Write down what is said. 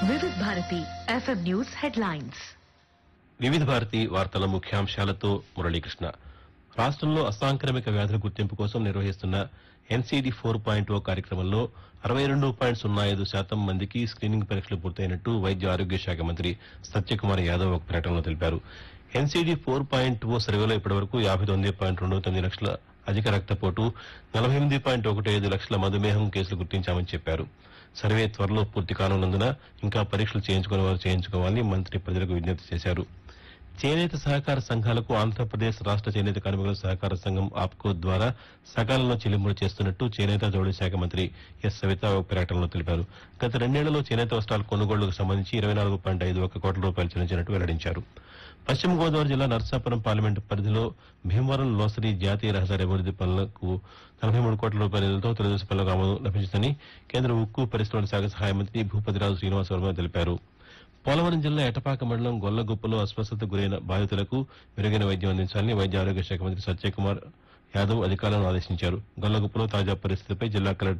వివిధ Bharati FM news headlines వివిధ భారతి వార్తల ముఖ్యాంశాలతో మురళీకృష్ణ రాష్ట్రంలో అసాంక్రమిక వ్యాధుల గుర్తింపు కోసం నిర్వహిస్తున్న ఎన్సీడీ ఫోర్ పాయింట్ ఓ కార్యక్రమంలో అరవై రెండు పాయింట్ సున్నా ఐదు శాతం మందికి స్క్రీనింగ్ పరీక్షలు పూర్తయినట్టు వైద్య ఆరోగ్య శాఖ మంత్రి సత్యకుమార్ యాదవ్ ఒక ప్రకటనలో తెలిపారు ఎన్సీడీ ఫోర్ పాయింట్ ఓ సర్వేలో ఇప్పటివరకు యాభై తొమ్మిది పాయింట్ రెండు తొమ్మిది లక్షల అధిక రక్తపోటు నలభై ఎనిమిది పాయింట్ ఒకటి ఐదు లక్షల మధుమేహం కేసులు గుర్తించామని చెప్పారు సర్వే త్వరలో పూర్తి కానున్నందున ఇంకా పరీక్షలు చేయించుకునే వారు చేయించుకోవాలని మంత్రి ప్రజలకు విజ్ఞప్తి చేశారు చేనేత సహకార సంఘాలకు ఆంధ్రప్రదేశ్ రాష్ట చేనేత కార్మికుల సహకార సంఘం ఆప్కో ద్వారా సకాలంలో చెల్లింపులు చేస్తున్నట్టు చేనేత జౌళి శాఖ మంత్రి ఎస్ సవిత ఒక ప్రకటనలో తెలిపారు గత రెండేళ్లలో చేనేత వస్త్రాల కొనుగోళ్లకు సంబంధించి ఇరవై నాలుగు పాయింట్ ఐదు ఒక కోట్ల రూపాయలు చెల్లించినట్టు వెల్లడించారు పశ్చిమ గోదావరి జిల్లా నర్సాపురం పార్లమెంటు పరిధిలో భీమవరం లోసరి జాతీయ రహదారి అభివృద్ది పనులకు నలభై మూడు కోట్ల రూపాయల నిధులతో తెలుగుదేశం పనులకు ఆమోదం లభించిందని కేంద్ర ఉక్కు పరిశ్రమల శాఖ సహాయ మంత్రి భూపతిరాజు శ్రీనివాస వర్మ తెలిపారు పోలవరం జిల్లా ఎటపాక మండలం గొల్లగుప్పలో అస్వస్థతకు గురైన బాధితులకు మెరుగైన వైద్యం అందించాలని వైద్య ఆరోగ్య శాఖ మంత్రి సత్యకుమార్ యాదవ్ అధికారులను ఆదేశించారు గొల్లగుప్పలో తాజా పరిస్థితిపై జిల్లా కలెక్టర్